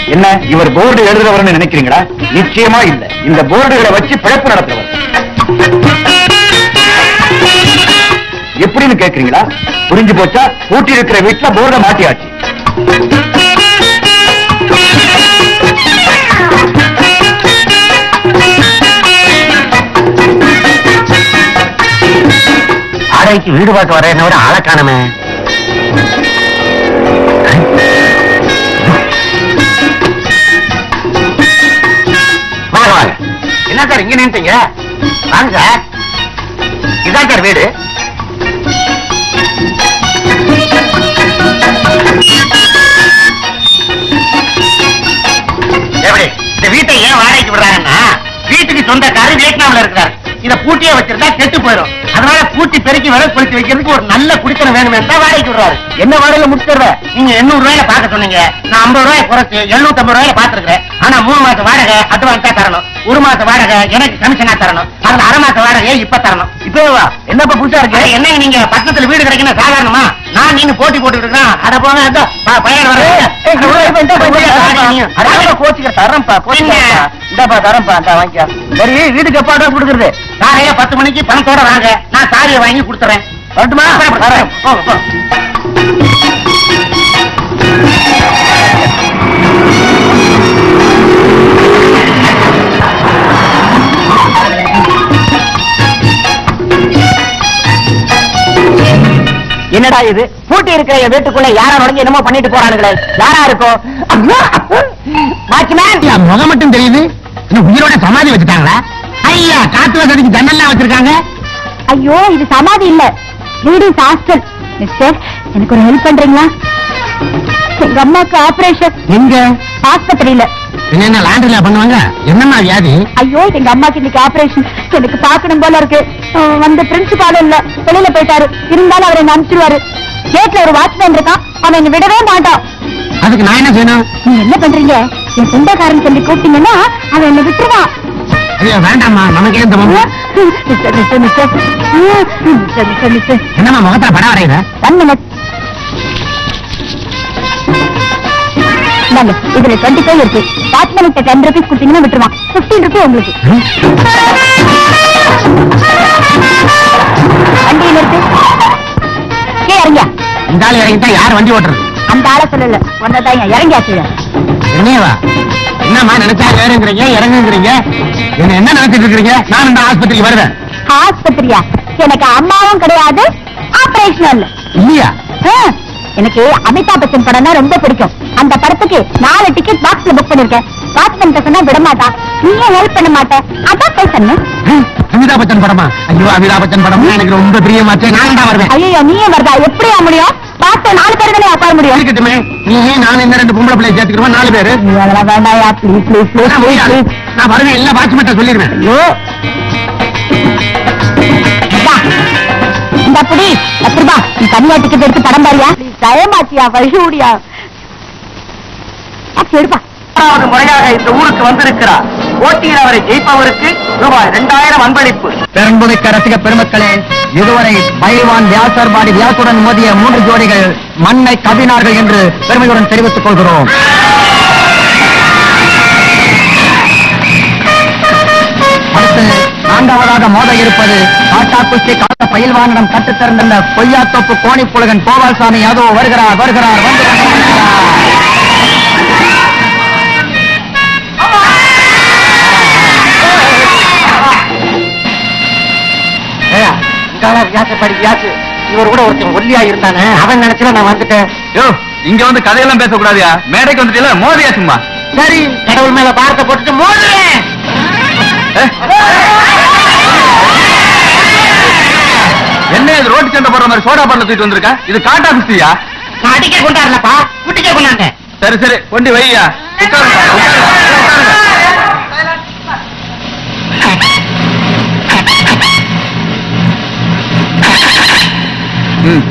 என்ன இவர் போர்டு எழுதுறவர்னு நினைக்கிறீங்களா நிச்சயமா இல்ல இந்த போர்டுகளை வச்சு பிழைப்பு நடத்துறவர் எப்படின்னு கேக்குறீங்களா புரிஞ்சு போச்சா பூட்டி இருக்கிற வீட்டுல போர்டை மாட்டியாச்சு வாடகைக்கு வீடு பார்க்க வர என்ன விட ஆளை காணுமே வாங்க வாங்க என்ன சார் இங்க நின்றுட்டீங்க வாங்க சார் இதான் சார் வீடு எப்படி இந்த வீட்டை ஏன் வாடகைக்கு விடுறாங்கன்னா வீட்டுக்கு சொந்தக்காரர் வியட்நாம்ல இருக்கிறார் இத பூட்டியே வச்சிருந்தா கெட்டு போயிடும் அதனால பூட்டி பெருக்கி விலை கொளுத்தி வைக்கிறதுக்கு ஒரு நல்ல குடித்தனம் வேணுமே தான் வாடகைக்கு விடுறாரு என்ன வாடகையில முடிச்சிடுற நீங்க எண்ணூறு ரூபாயில பார்க்க சொன்னீங்க நான் ஐம்பது ரூபாய் குறைச்சு எழுநூத்தி ஐம்பது ரூபாயில பாத்துருக்கேன் ஆனா மூணு மாசம் வாடகை அட்வான்ஸா தரணும் ஒரு மாசம் வாடகை எனக்கு கமிஷனா தரணும் அதுல அரை மாசம் வாடகை இப்ப தரணும் இப்பவா என்னப்பா புதுசா இருக்கு என்ன நீங்க பக்கத்துல வீடு கிடைக்கணும் சாதாரணமா நான் நீங்க போட்டி போட்டு இருக்கேன் அத போங்க அதோ, ப- பையன் வர கோச்சிக்க தரேன்ப்பா கோச்சிக்க இந்தாப்பா தரேன்ப்பா இந்த வாங்கிக்க சரி வீட்டுக்கு எப்பா அட்வான்ஸ் கொடுக்குறது காலையில பத்து மணிக்கு பணத்தோட வாங்க நான் சாவியை வாங்கி கொடுத்துறேன் வரட்டுமா வரேன். போங்க, போங்க. என்னடா இது பூட்டி இருக்கிற என் வீட்டுக்குள்ள யாரா நுழைஞ்சு என்னமோ பண்ணிட்டு போறானுங்களே யாரா இருக்கும் வாட்ச்மேன் முகம் மட்டும் தெரியுது இன்னும் உயிரோட சமாதி வச்சுட்டாங்களா ஐயா காத்து வசதிக்கு ஜன்னல்லாம் வச்சிருக்காங்க ஐயோ இது சமாதி இல்ல லேடிஸ் ஹாஸ்டல் மிஸ்டர் எனக்கு ஒரு ஹெல்ப் பண்றீங்களா எங்க அம்மாக்கு ஆபரேஷன் எங்க ஆஸ்பத்திரியில என்ன லாண்டரில பண்ணுவாங்க என்னம்மா வியாதி ஐயோ எங்க அம்மாக்கு இன்னைக்கு ஆபரேஷன் எனக்கு பார்க்கணும் போல இருக்கு அஹ் வந்து பிரின்சிபாலும் இல்ல வெளியில போயிட்டாரு இருந்தாலும் அவர் என்ன அனுப்பிச்சிருவாரு கேட்ல ஒரு வாட்ச்மேன் இருக்கான் அவன் என்ன விடவே மாட்டான் அதுக்கு நான் என்ன செய்யணும் நீங்க என்ன பண்றீங்க என் சொந்தக்காரன் சொல்லி கூப்பிட்டீங்கன்னா அவன் என்ன விட்டுருவான் ஐயோ வேண்டாம்மா நமக்கு ஏன் தோணும் mister mister mister mister mister mister என்னம்மா முகத்துல படம் வரையுத ஒன் மினிட் இந்தாங்க இதுல டுவெண்ட்டி ஃபைவ் இருக்கு வாட்ச்மேனுக்கு டென் ருபீஸ் கொடுத்தீங்கன்னா விட்டுருவான் பிப்டீன் ருபீஸ் உங்களுக்கு வண்டியில் இருக்கு கே இறங்கியா இந்த ஆள் இறங்கிட்டா யார் வண்டி ஓட்டுறது அந்த ஆளை சொல்லல ஒன்னதான் இறங்கியாச்சு என்னையவா என்னம்மா நினைச்சா ஏறுங்கிறீங்க இறங்குங்கிறீங்க என்ன என்ன நினைச்சிட்டு இருக்கீங்க நான் இந்த ஆஸ்பத்திரிக்கு வருவேன் ஆஸ்பத்திரியா எனக்கு அம்மாவும் கிடையாது ஆபரேஷனும் இல்ல இல்லையா ஆ, எனக்கு அமிதாப் பச்சன் படம்னா ரொம்ப பிடிக்கும் அந்த படத்துக்கு நாலு டிக்கெட் பாக்ஸ்ல புக் பண்ணிருக்கேன் வாட்ச்மேன் சொன்னா விட மாட்டான் நீயும் ஹெல்ப் பண்ண மாட்டேன் அதான் போய் சொன்னேன் ஹம், அமிதாப் பச்சன் படமா ஐயோ அமிதாப் பச்சன் படம் எனக்கு ரொம்ப பிரியமாச்சே நான் தான் வருவேன் ஐயோ நீயே வருதா எப்படியா முடியும் பார்த்து நாலு பேர் தானே உட்கார முடியும் இருக்கட்டுமே நீ நான் இந்த ரெண்டு பொம்பளை பிள்ளைய சேர்த்துக்கிறோம் நாலு பேரு நீ அதெல்லாம் வேண்டாயா ப்ளீஸ் ப்ளீஸ் ப்ளீஸ் நான் ப்ளீஸ் முடியாது. ப்ளீஸ் நான் வருவேன் இல்ல வாட்ச்மேன் சொல்லிடுவேன் ஐயோ இந்தா, இந்த புடி பத்து ரூபா நீ தனியா டிக்கெட் எடுத்து படம் பாரியா தயமாச்சியா வழியூடியா எடுப்பா இரண்டாவது முறையாக இந்த ஊருக்கு வந்திருக்கிறார் போட்டியில் அவரை ஜெயிப்பவருக்கு ரூபாய் இரண்டாயிரம் அன்பளிப்பு பெரும்புமிக்க ரசிக பெருமக்களே இதுவரை பைவான் வியாசர் பாடி வியாசுடன் மோதிய மூன்று ஜோடிகள் மண்ணை கவினார்கள் என்று பெருமையுடன் தெரிவித்துக் கொள்கிறோம் அடுத்து நான்காவதாக மோத இருப்பது காட்டா குஸ்தி காட்ட பயில்வானிடம் கற்றுத் திறந்துள்ள பொய்யாத்தோப்பு கோணிப்புலகன் கோபால்சாமி யாதவ் வருகிறார் வருகிறார் வந்து கொண்டிருக்கிறார். வியாசப்படி வியாசு இவர் கூட ஒருத்தன் ஒல்லியா இருந்தானே அவன் நினைச்சுல நான் வந்துட்டேன் யோ இங்க வந்து கதையெல்லாம் பேசக்கூடாதியா மேடைக்கு வந்துட்டீல மோதியா சும்மா சரி கடவுள் மேல பாரத்தை போட்டுட்டு மோதுறேன் ஏ? என்ன இது ரோட்டு சண்டை போடுற மாதிரி சோடா பாட்டில் தூக்கிட்டு வந்திருக்க இது காட்டா குஸ்தியா நான் அடிக்க கொண்டாடலப்பா குட்டிக்க கொண்டாண்டேன் சரி சரி கொண்டு வையா உட்காருங்க, உட்காருங்க, உட்காருங்க. ம்.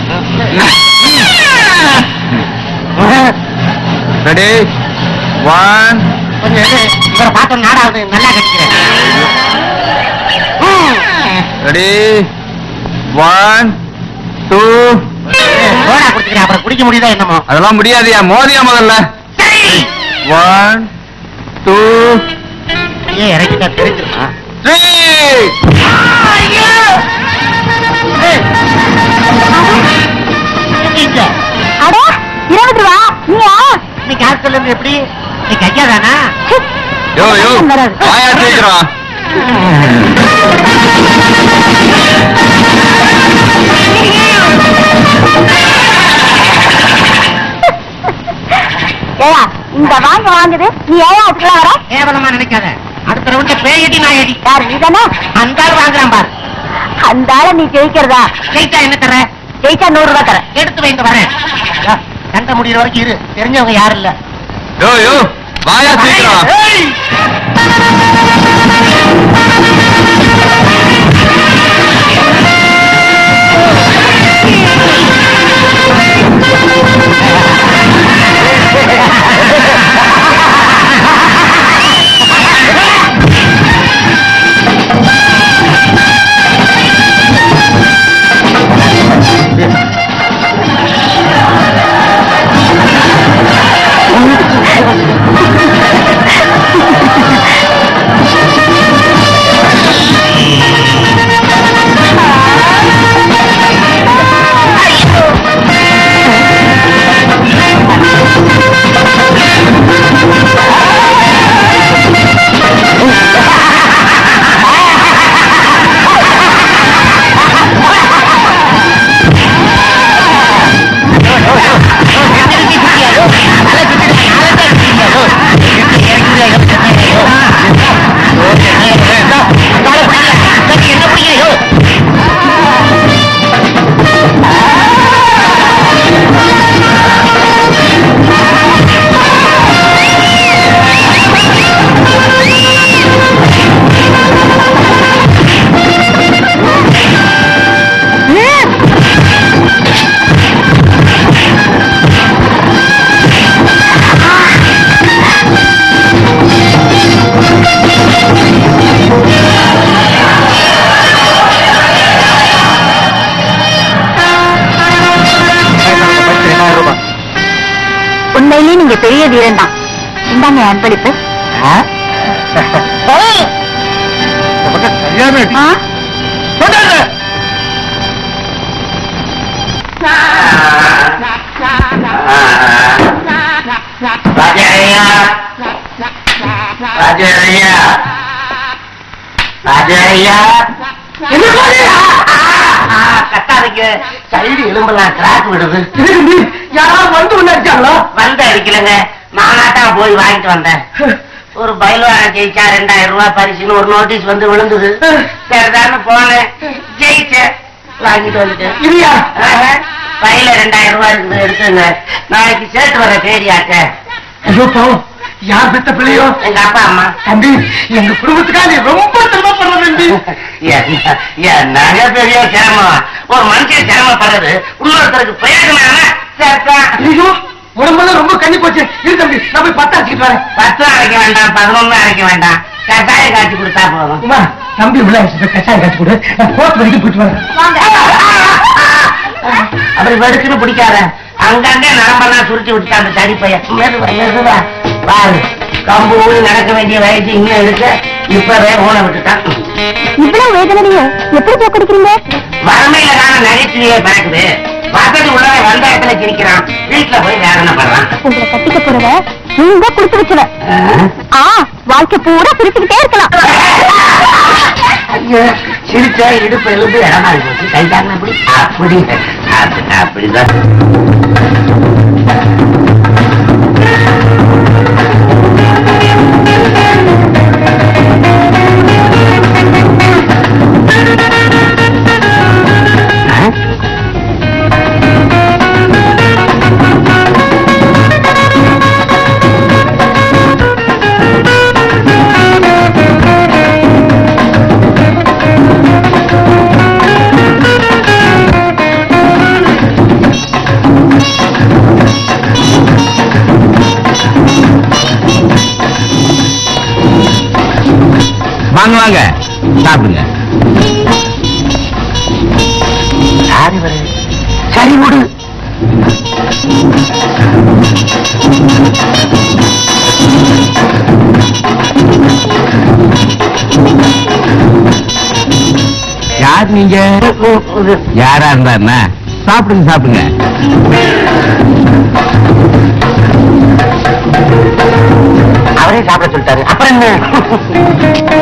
ரெடி ஒன் கொஞ்சம் இரு. இவரை பார்த்த நாடாவது நல்லா கட்டிக்கிறேன் ரெடி ஒன் டூ சோடா குடிச்சுக்கிறேன் அப்புறம் குடிக்க முடியுதா என்னமோ அதெல்லாம் முடியாதுயா மோதியா முதல்ல சரி ஒன் டூ ஏன் இறக்கிட்டா தெரிஞ்சிருமா த்ரீ அட இருபது ரூபா நீயா இன்னைக்கு ஹாஸ்டல்ல இருந்து எப்படி நீ கையா தானா சி, யோ யோ வராது. வாயா சீக்கிரம் ஏயா இந்த வாங்க வாங்குது நீ ஏயா அதுக்கெல்லாம் வர கேவலமா நினைக்காத அடுத்த ரவுண்ட பேயடி நாயடி யாரு நீதானே அந்த ஆள் வாங்குறான் பாரு அந்த ஆளை நீ ஜெயிக்கிறதா ஜெயிச்சா என்ன தர ஜெயிச்சா நூறு ரூபாய் தரேன் எடுத்து வைங்க வரேன் யா, சண்டை முடியிற வரைக்கும் இரு தெரிஞ்சவங்க யாரும் இல்ல யோ யோ வாயா சீக்கிரம் ஏய்! என்ன பிடிக்கிறீங்க உண்மையிலேயே நீங்க பெரிய வீரன் தான் இந்தாங்க என் அன்பளிப்பு கல்யாணம் ஆ? ராஜையா ராஜையா ராஜையா கத்தாதிக்கு சைடு எலும்பெல்லாம் கிராக் விடுது யாராவது வந்து ஒண்ணு அடிச்சாங்களா வந்து அடிக்கலங்க நானாத்தான் போய் வாங்கிட்டு வந்தேன் ஒரு பயில்வான ஜெயிச்சா ரெண்டாயிரம் ரூபாய் பரிசுன்னு ஒரு நோட்டீஸ் வந்து விழுந்தது சரிதான்னு போனேன் ஜெயிச்சேன் வாங்கிட்டு வந்துட்டேன் இல்லையா ஆஹா, பையில ரெண்டாயிரம் ரூபாய் இருக்குது எடுத்துங்க நாளைக்கு சேர்த்து வர தேடியாக்க ஐயோ பாவம் யார் பெத்த பிள்ளையோ எங்க அப்பா அம்மா தம்பி எங்க குடும்பத்துக்காக நீ ரொம்ப சிரமப்படுற தம்பி என்ன- என்னங்க பெரிய சிரமம் ஒரு மனுஷன் சிரமப்படுறது இன்னொருத்தருக்கு பிரயோஜனம் சேர்த்தான் ஐயோ உடம்பெல்லாம் ரொம்ப கண்ணி போச்சு இரு தம்பி நான் போய் பத்து அடிச்சுட்டு வரேன் பத்து அரைக்க வேண்டாம் பதினொன்னு அரைக்க வேண்டாம் கட்டாயம் காய்ச்சி கொடுத்தா போதும் உமா தம்பி உள்ள வச்சுட்டு கஷாயம் காய்ச்சி கொடு நான் கோர்ட் வரைக்கும் போயிட்டு வரேன் அப்படி வெடுக்குன்னு பிடிக்காத அங்கங்க நரம்பெல்லாம் சுருட்டி விட்டுட்டான் அந்த தடி பையன் மெதுவா மெதுவா பாரு கம்பு ஊனி நடக்க வேண்டிய வயசு இன்னும் இருக்கு இப்பவே ஊன விட்டுட்டான் இவ்வளவு வேதனையே எப்படி தோக்கடிக்கிறீங்க வறுமையில தானே நகைச்சுவையே பிறக்குது வசதி உள்ளவன் வந்த இடத்துல சிரிக்கிறான் வீட்டுல போய் வேதனை பண்றான் உங்களை கட்டிக்க போறவ நீங்க கொடுத்து வச்சுவ ஆ வாழ்க்கை பூரா சிரிச்சுக்கிட்டே இருக்கலாம் ஐயோ, சிரிச்சா இடுப்பு எலும்பு இடமா போச்சு கை காரணம் அப்படி அப்படி அப்படி அப்படிதான் ஆ? வாங்க வாங்க சாப்பிடுங்க யாரு இவரு? சரி விடு நீங்க யாரா இருந்தா என்ன சாப்பிடுங்க சாப்பிடுங்க அவரே சாப்பிட சொல்லிட்டாரு அப்புறம் என்ன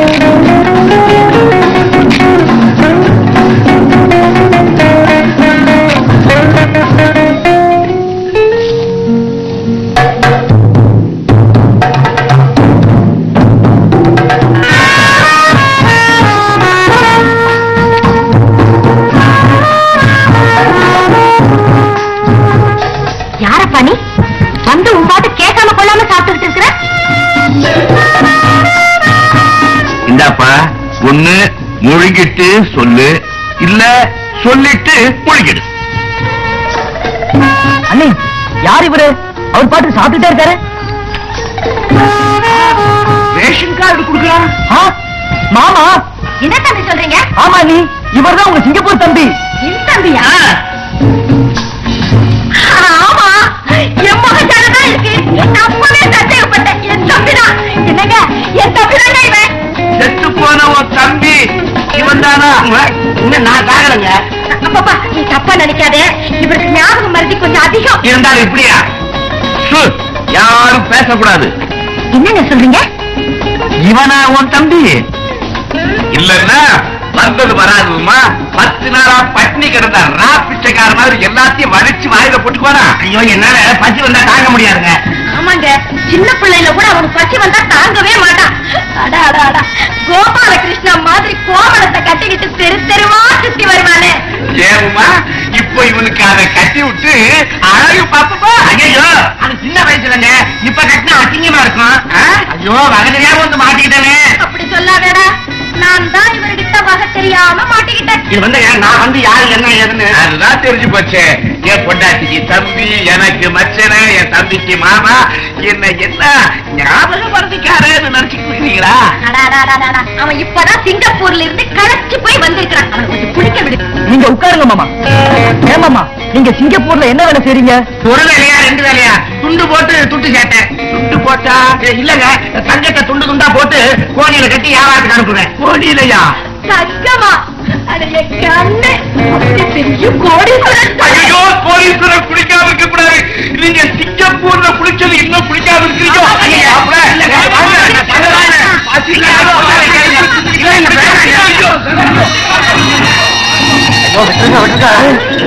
யாரப்பா நீ வந்து உன் பாட்டு கேட்காம கொள்ளாம சாப்பிட்டுக்கிட்டு இருக்கிற இந்தாப்பா ஒண்ணு முழுங்கிட்டு சொல்லு இல்ல சொல்லிட்டு முழுங்கிடு அண்ணே யார் இவரு அவர் பாட்டு சாப்பிட்டுட்டே இருக்காரு ரேஷன் கார்டு கொடுக்கலாம் ஆ, மாமா என்ன தம்பி சொல்றீங்க ஆமா நீ இவர்தான் உங்க சிங்கப்பூர் தம்பி என் தம்பியா ஆமா என் மகன் தான் இருக்கு என் அப்பவே சந்தேகப்பட்டேன் என் தம்பிதான் என்னங்க என் தம்பிதான் இவன் செத்து போன உன் தம்பி இவன் தானா இன்னும் நான் சாகலைங்க அப்பப்பா நீ தப்பா நினைக்காதே இவருக்கு ஞாபகம் மருதி கொஞ்சம் அதிகம் இருந்தாலும் இப்படியா சு, யாரும் பேசக்கூடாது என்னங்க சொல்றீங்க இவனா உன் தம்பி இல்லன்னா வந்தது வராதுமா பத்து நாளா பட்னி கிடந்த ரா பிச்சைக்கார மாதிரி எல்லாத்தையும் வலிச்சு வாயில போட்டுக்குவானா ஐயோ என்னால பசி வந்தா தாங்க முடியாதுங்க ஆமாங்க சின்ன பிள்ளையில கூட அவனுக்கு பசி வந்தா தாங்கவே மாட்டான் அடா அடா அடா கோபாலகிருஷ்ணா மாதிரி கோமணத்தை கட்டிக்கிட்டு தெரு தெருவா சுத்தி வருவானே ஏவுமா இப்போ இவனுக்கு அதை கட்டி விட்டு அழகு பாப்பா ஐயோ அது சின்ன வயசுலங்க இப்ப கட்டினா அசிங்கமா இருக்கும் ஆ? ஐயோ வகை தெரியாம வந்து மாட்டிக்கிட்டேனே அப்படி சொல்லாதடா நான் தான் இவர்கிட்ட வகை தெரியாம மாட்டிக்கிட்டேன் இது வந்து நான் வந்து யாரு என்ன ஏதுன்னு அதுதான் தெரிஞ்சு போச்சே என் பொண்டாட்டிக்கு தம்பி எனக்கு மச்சன என் தம்பிக்கு மாமா என்ன என்ன ஞாபகம் மறந்துக்காரன்னு நினைச்சுட்டு போயிருக்கீங்களா அடா, அடா, அடா, அடா. அவன் இப்பதான் சிங்கப்பூர்ல இருந்து களைச்சு போய் வந்திருக்கிறான் அவனை கொஞ்சம் குடிக்க விடு நீங்க உட்காருங்க மாமா ஏமாமா நீங்க சிங்கப்பூர்ல என்ன வேலை செய்றீங்க ஒரு வேலையா ரெண்டு வேலையா துண்டு போட்டு துட்டு சேர்த்தேன் துண்டு போட்டா ஏ, இல்லங்க தங்கத்தை துண்டு துண்டா போட்டு கோணியில கட்டி வியாபாரத்துக்கு அனுப்புவேன் கோணியிலையா தங்கமா அட என் கண்ணு அப்படி பெரிய கோடீஸ்வரன் ஐயோ போலீஸ்வரர் குளிக்காம இருக்க கூடாது நீங்க சிங்கப்பூர்ல குளிச்சது இன்னும் குளிக்காம இருக்கீங்க ஐயா, மாப்பிள, இல்லங்க, வாங்க, இல்லங்க, வாங்க, இல்லங்க, பாத்தீங்களா? இல்லங்க, இல்லங்க, ஐயோ, ஐயோ விட்டுருங்க விட்டுருங்க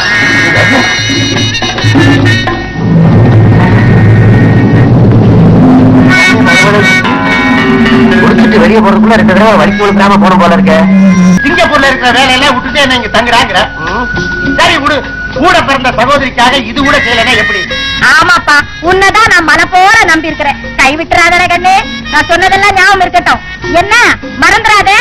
குடிச்சிட்டு வெளியே போறதுக்குள்ள ரெண்டு தடவை வலிக்கு விழுக்காம போன போல இருக்க சிங்கப்பூர்ல இருக்கிற வேலையெல்லாம் விட்டுட்டு என்ன இங்க தங்குறாங்கிற சரி விடு கூட பிறந்த சகோதரிக்காக இது கூட செய்யலன்னா எப்படி ஆமாப்பா உன்னதான் நான் மன போல நம்பி இருக்கிறேன் கை விட்டுறாதட கண்ணு நான் சொன்னதெல்லாம் ஞாபகம் இருக்கட்டும் என்ன மறந்துடாதே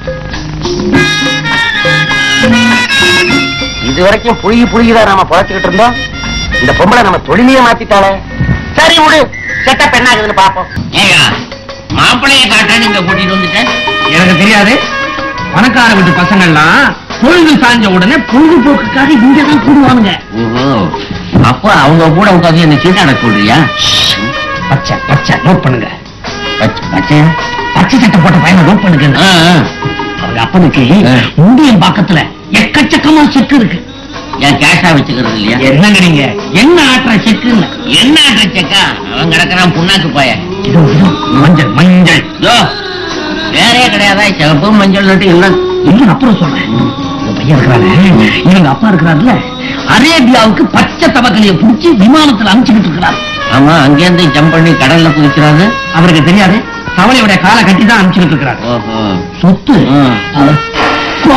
இது வரைக்கும் புழுகி புழுகிதான் நாம பொழைச்சுக்கிட்டு இருந்தோம் இந்த பொம்பளை நம்ம தொழிலையே மாத்திட்டாளே சரி விடு செட்டப் என்ன ஆகுதுன்னு பாப்போம் ஏங்க மாப்பிள்ளைய காட்ட நீங்க கூட்டிட்டு வந்துட்டேன் எனக்கு தெரியாது பணக்கார வீட்டு பசங்கள்லாம் பொழுது சாஞ்ச உடனே பொழுதுபோக்குக்காக இங்க தான் கூடுவாங்க ஓஹோ அப்ப அவங்க கூட உட்காந்து என்ன சீட்டாட சொல்றியா பச்சை பச்சை நோட் பண்ணுங்க பச்சை பச்சை பச்சை சட்டை போட்ட பையனை நோட் பண்ணுங்க ஆ, ஆ. அவங்க அப்பனுக்கு ஆ. முண்டியன் பக்கத்துல எக்கச்சக்கமா செக்கு இருக்கு ஏன் கேஷா வச்சுக்கிறது இல்லையா என்னங்க நீங்க என்ன ஆட்டுற செக்கு இல்ல என்ன ஆட்டச்சக்கா அவன் கிடக்குறான் புண்ணாக்கு போய இதோ இதோ மஞ்சள் மஞ்சள் யோ வேறே கிடையாதா சிவப்பு மஞ்சள் நட்டு என்ன இன்னும் அப்புறம் சொல்றேன் இந்த பையன் இருக்கிறாரு இவங்க அப்பா இருக்கிறாருல்ல அரேபியாவுக்கு பச்சை தபக்கலையை பிடிச்சி விமானத்துல அனுப்பிச்சுக்கிட்டு இருக்கிறார் ஆமா அங்கேருந்து ஜம்ப் பண்ணி கடல்ல குதிக்கிறாரு அவருக்கு தெரியாது தவளையோட காலை கட்டி தான் அனுப்பிச்சுக்கிட்டு இருக்கிறார் ஓஹோ சொத்து ம். அப்பா.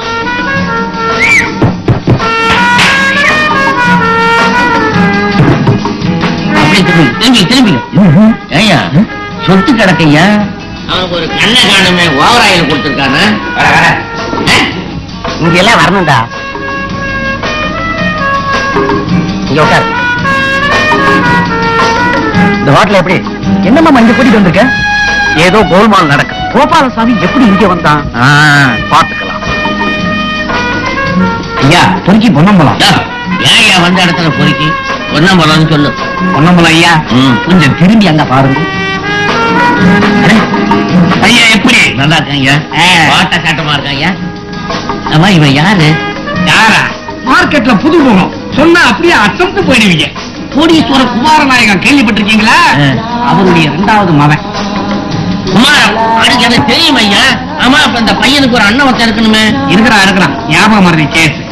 அப்படி திரும்பி திரும்பி திரும்பி ம்ஹும். ஏய்யா சொத்து கிடக்கையா அவனுக்கு ஒரு கண்ணை காணுமே ஓவராயில் கொடுத்துருக்கானே வர வர இங்க எல்லாம் வரணும்டா இங்க உட்கார் இந்த ஹோட்டல் எப்படி என்னம்மா இங்க கூட்டிட்டு வந்திருக்க ஏதோ கோல்மால் நடக்கு கோபாலசாமி எப்படி இங்க வந்தான் பாத்துக்கலாம் ஐயா பொறுக்கி பொன்னம்பலம் ஏன் ஏன் வந்த இடத்துல பொறுக்கி பொன்னம்பலம்னு சொல்லு பொன்னம்பலம் ஐயா ம். கொஞ்சம் திரும்பி அங்க பாருங்க அடே, ஐயா எப்படி நல்லா இருக்காங்க ஆ. வாட்ட காட்டமா இருக்காங்க அவன் இவன் யாரு யாரா மார்க்கெட்ல புது முகம் சொன்னா அப்படியே அசந்து போயிடுவீங்க கோடீஸ்வர குமாரநாயகம் கேள்விப்பட்டிருக்கீங்களா ஆ. அவருடைய இரண்டாவது மகன் குமாரம் அதுக்கு எனக்கு தெரியும் ஐயா ஆமா அப்ப இந்த பையனுக்கு ஒரு அண்ணன் ஒருத்தன் இருக்கணுமே இருக்கிறான் இருக்கிறான் ஞாபகம் மறதி கேஸ்